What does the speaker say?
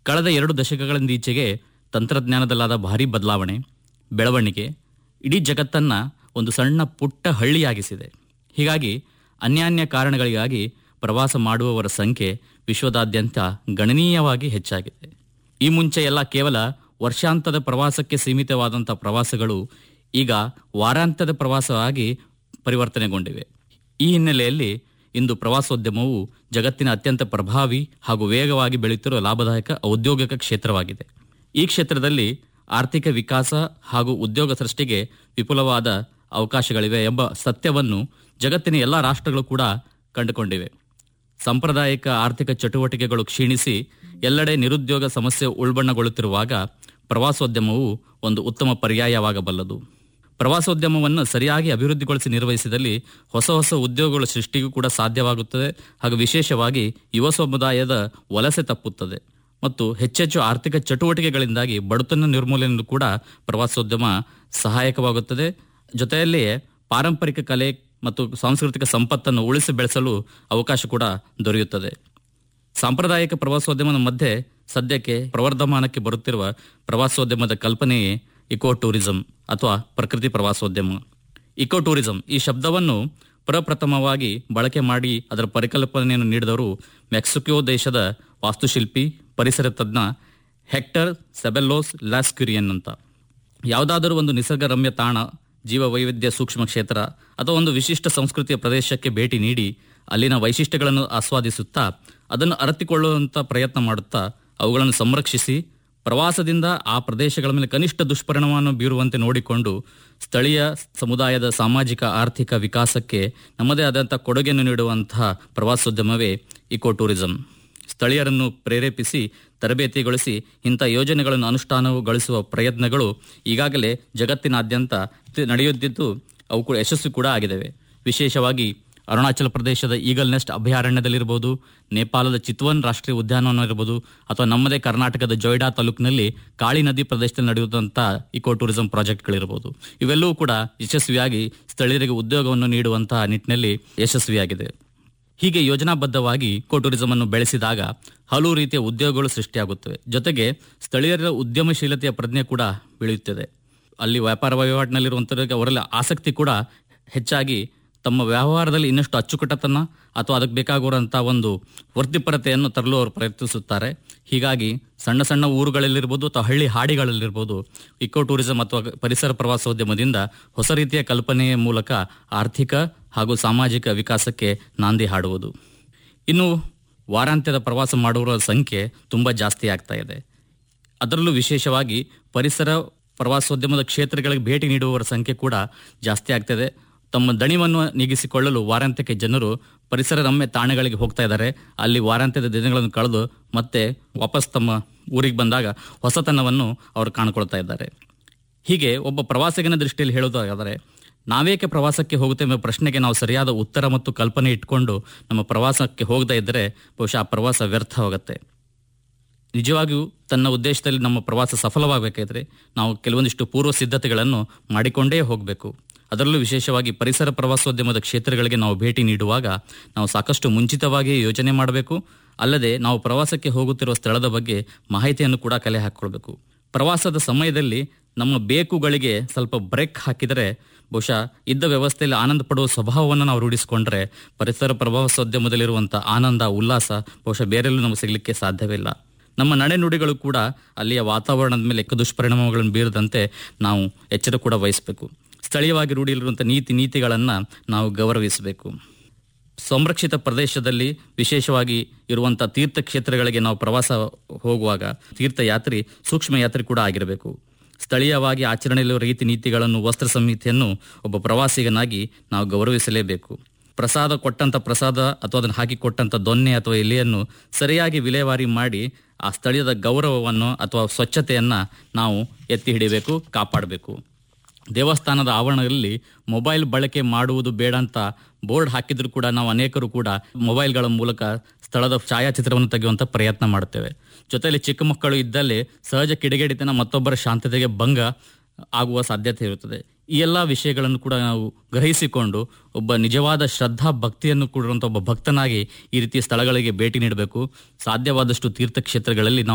ಕಳೆದ ಎರಡು ದಶಕಗಳಿಂದೀಚೆಗೆ ತಂತ್ರಜ್ಞಾನದಲ್ಲಾದ ಭಾರಿ ಬದಲಾವಣೆ ಬೆಳವಣಿಗೆ ಇಡೀ ಜಗತ್ತನ್ನ ಒಂದು ಸಣ್ಣ ಪುಟ್ಟ ಹಳ್ಳಿಯಾಗಿಸಿದೆ ಹೀಗಾಗಿ ಅನ್ಯಾನ್ಯ ಕಾರಣಗಳಿಗಾಗಿ ಪ್ರವಾಸ ಮಾಡುವವರ ಸಂಖ್ಯೆ ವಿಶ್ವದಾದ್ಯಂತ ಗಣನೀಯವಾಗಿ ಹೆಚ್ಚಾಗಿದೆ ಈ ಮುಂಚೆ ಎಲ್ಲ ಕೇವಲ ವರ್ಷಾಂತದ ಪ್ರವಾಸಕ್ಕೆ ಸೀಮಿತವಾದಂಥ ಪ್ರವಾಸಗಳು ಈಗ ವಾರಾಂತ್ಯದ ಪ್ರವಾಸವಾಗಿ ಪರಿವರ್ತನೆಗೊಂಡಿವೆ ಈ ಹಿನ್ನೆಲೆಯಲ್ಲಿ ಇಂದು ಪ್ರವಾಸೋದ್ಯಮವು ಜಗತ್ತಿನ ಅತ್ಯಂತ ಪ್ರಭಾವಿ ಹಾಗೂ ವೇಗವಾಗಿ ಬೆಳೆಯುತ್ತಿರುವ ಲಾಭದಾಯಕ ಔದ್ಯೋಗಿಕ ಕ್ಷೇತ್ರವಾಗಿದೆ ಈ ಕ್ಷೇತ್ರದಲ್ಲಿ ಆರ್ಥಿಕ ವಿಕಾಸ ಹಾಗೂ ಉದ್ಯೋಗ ಸೃಷ್ಟಿಗೆ ವಿಪುಲವಾದ ಅವಕಾಶಗಳಿವೆ ಎಂಬ ಸತ್ಯವನ್ನು ಜಗತ್ತಿನ ಎಲ್ಲ ರಾಷ್ಟ್ರಗಳು ಕೂಡ ಕಂಡುಕೊಂಡಿವೆ ಸಾಂಪ್ರದಾಯಿಕ ಆರ್ಥಿಕ ಚಟುವಟಿಕೆಗಳು ಕ್ಷೀಣಿಸಿ ಎಲ್ಲೆಡೆ ನಿರುದ್ಯೋಗ ಸಮಸ್ಯೆ ಉಲ್ಬಣಗೊಳ್ಳುತ್ತಿರುವಾಗ ಪ್ರವಾಸೋದ್ಯಮವು ಒಂದು ಉತ್ತಮ ಪರ್ಯಾಯವಾಗಬಲ್ಲದು ಪ್ರವಾಸೋದ್ಯಮವನ್ನು ಸರಿಯಾಗಿ ಅಭಿವೃದ್ಧಿಗೊಳಿಸಿ ನಿರ್ವಹಿಸಿದಲ್ಲಿ ಹೊಸ ಹೊಸ ಉದ್ಯೋಗಗಳ ಸೃಷ್ಟಿಗೂ ಕೂಡ ಸಾಧ್ಯವಾಗುತ್ತದೆ ಹಾಗೂ ವಿಶೇಷವಾಗಿ ಯುವ ಸಮುದಾಯದ ವಲಸೆ ತಪ್ಪುತ್ತದೆ ಮತ್ತು ಹೆಚ್ಚೆಚ್ಚು ಆರ್ಥಿಕ ಚಟುವಟಿಕೆಗಳಿಂದಾಗಿ ಬಡತನ ನಿರ್ಮೂಲನೆಯಲ್ಲೂ ಕೂಡ ಪ್ರವಾಸೋದ್ಯಮ ಸಹಾಯಕವಾಗುತ್ತದೆ ಜೊತೆಯಲ್ಲಿಯೇ ಪಾರಂಪರಿಕ ಕಲೆ ಮತ್ತು ಸಾಂಸ್ಕೃತಿಕ ಸಂಪತ್ತನ್ನು ಉಳಿಸಿ ಬೆಳೆಸಲು ಅವಕಾಶ ಕೂಡ ದೊರೆಯುತ್ತದೆ ಸಾಂಪ್ರದಾಯಿಕ ಪ್ರವಾಸೋದ್ಯಮದ ಮಧ್ಯೆ ಸದ್ಯಕ್ಕೆ ಪ್ರವರ್ಧಮಾನಕ್ಕೆ ಬರುತ್ತಿರುವ ಪ್ರವಾಸೋದ್ಯಮದ ಕಲ್ಪನೆಯೇ ಇಕೋ ಟೂರಿಸಂ ಅಥವಾ ಪ್ರಕೃತಿ ಪ್ರವಾಸೋದ್ಯಮ ಇಕೋ ಟೂರಿಸಂ ಈ ಶಬ್ದವನ್ನು ಪ್ರಪ್ರಥಮವಾಗಿ ಬಳಕೆ ಮಾಡಿ ಅದರ ಪರಿಕಲ್ಪನೆಯನ್ನು ನೀಡಿದವರು ಮೆಕ್ಸಿಕೋ ದೇಶದ ವಾಸ್ತುಶಿಲ್ಪಿ ಪರಿಸರ ತಜ್ಞ ಹೆಕ್ಟರ್ ಸೆಬೆಲ್ಲೋಸ್ ಲಾಸ್ಕ್ಯುರಿಯನ್ ಅಂತ ಯಾವುದಾದರೂ ಒಂದು ನಿಸರ್ಗರಮ್ಯ ತಾಣ ಜೀವ ವೈವಿಧ್ಯ ಸೂಕ್ಷ್ಮ ಕ್ಷೇತ್ರ ಅಥವಾ ಒಂದು ವಿಶಿಷ್ಟ ಸಂಸ್ಕೃತಿಯ ಪ್ರದೇಶಕ್ಕೆ ಭೇಟಿ ನೀಡಿ ಅಲ್ಲಿನ ವೈಶಿಷ್ಟ್ಯಗಳನ್ನು ಆಸ್ವಾದಿಸುತ್ತಾ ಅದನ್ನು ಅರತಿಕೊಳ್ಳುವಂತ ಪ್ರಯತ್ನ ಮಾಡುತ್ತಾ ಅವುಗಳನ್ನು ಸಂರಕ್ಷಿಸಿ ಪ್ರವಾಸದಿಂದ ಆ ಪ್ರದೇಶಗಳ ಮೇಲೆ ಕನಿಷ್ಠ ದುಷ್ಪರಿಣಾಮವನ್ನು ಬೀರುವಂತೆ ನೋಡಿಕೊಂಡು ಸ್ಥಳೀಯ ಸಮುದಾಯದ ಸಾಮಾಜಿಕ ಆರ್ಥಿಕ ವಿಕಾಸಕ್ಕೆ ನಮ್ಮದೇ ಆದಂಥ ಕೊಡುಗೆಯನ್ನು ನೀಡುವಂತಹ ಪ್ರವಾಸೋದ್ಯಮವೇ ಇಕೋ ಟೂರಿಸಂ ಸ್ಥಳೀಯರನ್ನು ಪ್ರೇರೇಪಿಸಿ ತರಬೇತಿಗೊಳಿಸಿ ಇಂಥ ಯೋಜನೆಗಳನ್ನು ಅನುಷ್ಠಾನಗೊಳಿಸುವ ಪ್ರಯತ್ನಗಳು ಈಗಾಗಲೇ ಜಗತ್ತಿನಾದ್ಯಂತ ತಿ- ನಡೆಯುತ್ತಿದ್ದು ಅವು ಕೂಡ ಯಶಸ್ವಿ ಕೂಡ ಆಗಿವೆ ವಿಶೇಷವಾಗಿ ಅರುಣಾಚಲ ಪ್ರದೇಶದ ಈಗಲ್ ನೆಸ್ಟ್ ಅಭಯಾರಣ್ಯದಲ್ಲಿರ್ಬೋದು ನೇಪಾಳದ ಚಿತ್ವನ್ ರಾಷ್ಟ್ರೀಯ ಉದ್ಯಾನವನ ಇರ್ಬೋದು ಅಥವಾ ನಮ್ಮದೇ ಕರ್ನಾಟಕದ ಜೊಯ್ಡಾ ತಾಲೂಕಿನಲ್ಲಿ ಕಾಳಿ ನದಿ ಪ್ರದೇಶದಲ್ಲಿ ನಡೆಯುವಂಥ ಇಕೋ ಟೂರಿಸಂ ಪ್ರಾಜೆಕ್ಟ್ಗಳಿರ್ಬೋದು ಇವೆಲ್ಲವೂ ಕೂಡ ಯಶಸ್ವಿಯಾಗಿ ಸ್ಥಳೀಯರಿಗೆ ಉದ್ಯೋಗವನ್ನು ನೀಡುವಂತಹ ನಿಟ್ಟಿನಲ್ಲಿ ಯಶಸ್ವಿಯಾಗಿದೆ ಹೀಗೆ ಯೋಜನಾಬದ್ಧವಾಗಿ ಇಕೋ ಟೂರಿಸಂ ಅನ್ನು ಬೆಳೆಸಿದಾಗ ಹಲವು ರೀತಿಯ ಉದ್ಯೋಗಗಳು ಸೃಷ್ಟಿಯಾಗುತ್ತವೆ ಜೊತೆಗೆ ಸ್ಥಳೀಯರ ಉದ್ಯಮಶೀಲತೆಯ ಪ್ರಜ್ಞೆ ಕೂಡ ಬೆಳೆಯುತ್ತದೆ ಅಲ್ಲಿ ವ್ಯಾಪಾರ ವಹಿವಾಟಿನಲ್ಲಿರುವಂಥವ್ರಿಗೆ ಅವರಲ್ಲಿ ಆಸಕ್ತಿ ಕೂಡ ಹೆಚ್ಚಾಗಿ ತಮ್ಮ ವ್ಯವಹಾರದಲ್ಲಿ ಇನ್ನಷ್ಟು ಅಚ್ಚುಕಟ್ಟತನ ಅಥವಾ ಅದಕ್ಕೆ ಬೇಕಾಗಿರುವಂಥ ಒಂದು ವೃತ್ತಿಪರತೆಯನ್ನು ತರಲು ಅವರು ಪ್ರಯತ್ನಿಸುತ್ತಾರೆ ಹೀಗಾಗಿ ಸಣ್ಣ ಸಣ್ಣ ಊರುಗಳಲ್ಲಿರ್ಬೋದು ಅಥವಾ ಹಳ್ಳಿ ಹಾಡಿಗಳಲ್ಲಿರ್ಬೋದು ಇಕೋ ಟೂರಿಸಂ ಅಥವಾ ಪರಿಸರ ಪ್ರವಾಸೋದ್ಯಮದಿಂದ ಹೊಸ ರೀತಿಯ ಕಲ್ಪನೆಯ ಮೂಲಕ ಆರ್ಥಿಕ ಹಾಗೂ ಸಾಮಾಜಿಕ ವಿಕಾಸಕ್ಕೆ ನಾಂದಿ ಹಾಡುವುದು ಇನ್ನು ವಾರಾಂತ್ಯದ ಪ್ರವಾಸ ಮಾಡುವವರ ಸಂಖ್ಯೆ ತುಂಬ ಜಾಸ್ತಿ ಆಗ್ತಾ ಇದೆ ಅದರಲ್ಲೂ ವಿಶೇಷವಾಗಿ ಪರಿಸರ ಪ್ರವಾಸೋದ್ಯಮದ ಕ್ಷೇತ್ರಗಳಿಗೆ ಭೇಟಿ ನೀಡುವವರ ಸಂಖ್ಯೆ ಕೂಡ ಜಾಸ್ತಿ ಆಗ್ತಿದೆ ತಮ್ಮ ದಣಿವನ್ನು ನೀಗಿಸಿಕೊಳ್ಳಲು ವಾರಾಂತ್ಯಕ್ಕೆ ಜನರು ಪರಿಸರ ರಮ್ಯ ತಾಣಗಳಿಗೆ ಹೋಗ್ತಾ ಇದ್ದಾರೆ ಅಲ್ಲಿ ವಾರಾಂತ್ಯದ ದಿನಗಳನ್ನು ಕಳೆದು ಮತ್ತೆ ವಾಪಸ್ ತಮ್ಮ ಊರಿಗೆ ಬಂದಾಗ ಹೊಸತನವನ್ನು ಅವರು ಕಾಣಿಕೊಳ್ತಾ ಇದ್ದಾರೆ ಹೀಗೆ ಒಬ್ಬ ಪ್ರವಾಸಿಗನ ದೃಷ್ಟಿಯಲ್ಲಿ ಹೇಳೋದಾದರೆ ನಾವೇಕೆ ಪ್ರವಾಸಕ್ಕೆ ಹೋಗುತ್ತೇವೆ ಎಂಬ ಪ್ರಶ್ನೆಗೆ ನಾವು ಸರಿಯಾದ ಉತ್ತರ ಮತ್ತು ಕಲ್ಪನೆ ಇಟ್ಕೊಂಡು ನಮ್ಮ ಪ್ರವಾಸಕ್ಕೆ ಹೋಗದೇ ಇದ್ದರೆ ಬಹುಶಃ ಆ ಪ್ರವಾಸ ವ್ಯರ್ಥವಾಗುತ್ತೆ ನಿಜವಾಗಿಯೂ ತನ್ನ ಉದ್ದೇಶದಲ್ಲಿ ನಮ್ಮ ಪ್ರವಾಸ ಸಫಲವಾಗಬೇಕಾದ್ರೆ ನಾವು ಕೆಲವೊಂದಿಷ್ಟು ಪೂರ್ವ ಸಿದ್ಧತೆಗಳನ್ನು ಮಾಡಿಕೊಂಡೇ ಹೋಗಬೇಕು ಅದರಲ್ಲೂ ವಿಶೇಷವಾಗಿ ಪರಿಸರ ಪ್ರವಾಸೋದ್ಯಮದ ಕ್ಷೇತ್ರಗಳಿಗೆ ನಾವು ಭೇಟಿ ನೀಡುವಾಗ ನಾವು ಸಾಕಷ್ಟು ಮುಂಚಿತವಾಗಿ ಯೋಜನೆ ಮಾಡಬೇಕು ಅಲ್ಲದೆ ನಾವು ಪ್ರವಾಸಕ್ಕೆ ಹೋಗುತ್ತಿರುವ ಸ್ಥಳದ ಬಗ್ಗೆ ಮಾಹಿತಿಯನ್ನು ಕೂಡ ಕಲೆ ಹಾಕಿಕೊಳ್ಬೇಕು ಪ್ರವಾಸದ ಸಮಯದಲ್ಲಿ ನಮ್ಮ ಬೇಕುಗಳಿಗೆ ಸ್ವಲ್ಪ ಬ್ರೇಕ್ ಹಾಕಿದರೆ ಬಹುಶಃ ಇದ್ದ ವ್ಯವಸ್ಥೆಯಲ್ಲಿ ಆನಂದ ಪಡುವ ಸ್ವಭಾವವನ್ನು ನಾವು ರೂಢಿಸಿಕೊಂಡ್ರೆ ಪರಿಸರ ಪ್ರವಾಸೋದ್ಯಮದಲ್ಲಿರುವಂಥ ಆನಂದ ಉಲ್ಲಾಸ ಬಹುಶಃ ಬೇರೆಲ್ಲೂ ನಮಗೆ ಸಿಗಲಿಕ್ಕೆ ಸಾಧ್ಯವಿಲ್ಲ ನಮ್ಮ ನಡೆನುಡಿಗಳು ಕೂಡ ಅಲ್ಲಿಯ ವಾತಾವರಣದ ಮೇಲೆ ದುಷ್ಪರಿಣಾಮಗಳನ್ನು ಬೀರದಂತೆ ನಾವು ಎಚ್ಚರ ಕೂಡ ವಹಿಸಬೇಕು ಸ್ಥಳೀಯವಾಗಿ ರೂಢಿಯಲ್ಲಿರುವಂಥ ನೀತಿ ನೀತಿಗಳನ್ನು ನಾವು ಗೌರವಿಸಬೇಕು ಸಂರಕ್ಷಿತ ಪ್ರದೇಶದಲ್ಲಿ ವಿಶೇಷವಾಗಿ ಇರುವಂಥ ತೀರ್ಥಕ್ಷೇತ್ರಗಳಿಗೆ ನಾವು ಪ್ರವಾಸ ಹೋಗುವಾಗ ತೀರ್ಥಯಾತ್ರಿ ಸೂಕ್ಷ್ಮ ಯಾತ್ರೆ ಕೂಡ ಆಗಿರಬೇಕು ಸ್ಥಳೀಯವಾಗಿ ಆಚರಣೆಯಲ್ಲಿರುವ ರೀತಿ ನೀತಿಗಳನ್ನು ವಸ್ತ್ರ ಸಂಹಿತೆಯನ್ನು ಒಬ್ಬ ಪ್ರವಾಸಿಗನಾಗಿ ನಾವು ಗೌರವಿಸಲೇಬೇಕು ಪ್ರಸಾದ ಕೊಟ್ಟಂತ ಪ್ರಸಾದ ಅಥವಾ ಅದನ್ನು ಹಾಕಿ ಕೊಟ್ಟಂತ ದೊನ್ನೆ ಅಥವಾ ಎಲೆಯನ್ನು ಸರಿಯಾಗಿ ವಿಲೇವಾರಿ ಮಾಡಿ ಆ ಸ್ಥಳೀಯದ ಗೌರವವನ್ನು ಅಥವಾ ಸ್ವಚ್ಛತೆಯನ್ನ ನಾವು ಎತ್ತಿ ಹಿಡಿಬೇಕು ಕಾಪಾಡಬೇಕು ದೇವಸ್ಥಾನದ ಆವರಣದಲ್ಲಿ ಮೊಬೈಲ್ ಬಳಕೆ ಮಾಡುವುದು ಬೇಡ ಅಂತ ಬೋರ್ಡ್ ಹಾಕಿದ್ರು ಕೂಡ ನಾವು ಅನೇಕರು ಕೂಡ ಮೊಬೈಲ್ಗಳ ಮೂಲಕ ಸ್ಥಳದ ಛಾಯಾಚಿತ್ರವನ್ನು ತೆಗೆಯುವಂತ ಪ್ರಯತ್ನ ಮಾಡುತ್ತೇವೆ ಜೊತೆಯಲ್ಲಿ ಚಿಕ್ಕ ಮಕ್ಕಳು ಇದ್ದಲ್ಲಿ ಸಹಜ ಕಿಡಿಗೇಡಿತನ ಮತ್ತೊಬ್ಬರ ಶಾಂತತೆಗೆ ಭಂಗ ಆಗುವ ಸಾಧ್ಯತೆ ಇರುತ್ತದೆ ಈ ಎಲ್ಲ ವಿಷಯಗಳನ್ನು ಕೂಡ ನಾವು ಗ್ರಹಿಸಿಕೊಂಡು ಒಬ್ಬ ನಿಜವಾದ ಶ್ರದ್ಧಾ ಭಕ್ತಿಯನ್ನು ಕೂಡಿರುವಂಥ ಒಬ್ಬ ಭಕ್ತನಾಗಿ ಈ ರೀತಿಯ ಸ್ಥಳಗಳಿಗೆ ಭೇಟಿ ನೀಡಬೇಕು ಸಾಧ್ಯವಾದಷ್ಟು ತೀರ್ಥಕ್ಷೇತ್ರಗಳಲ್ಲಿ ನಾವು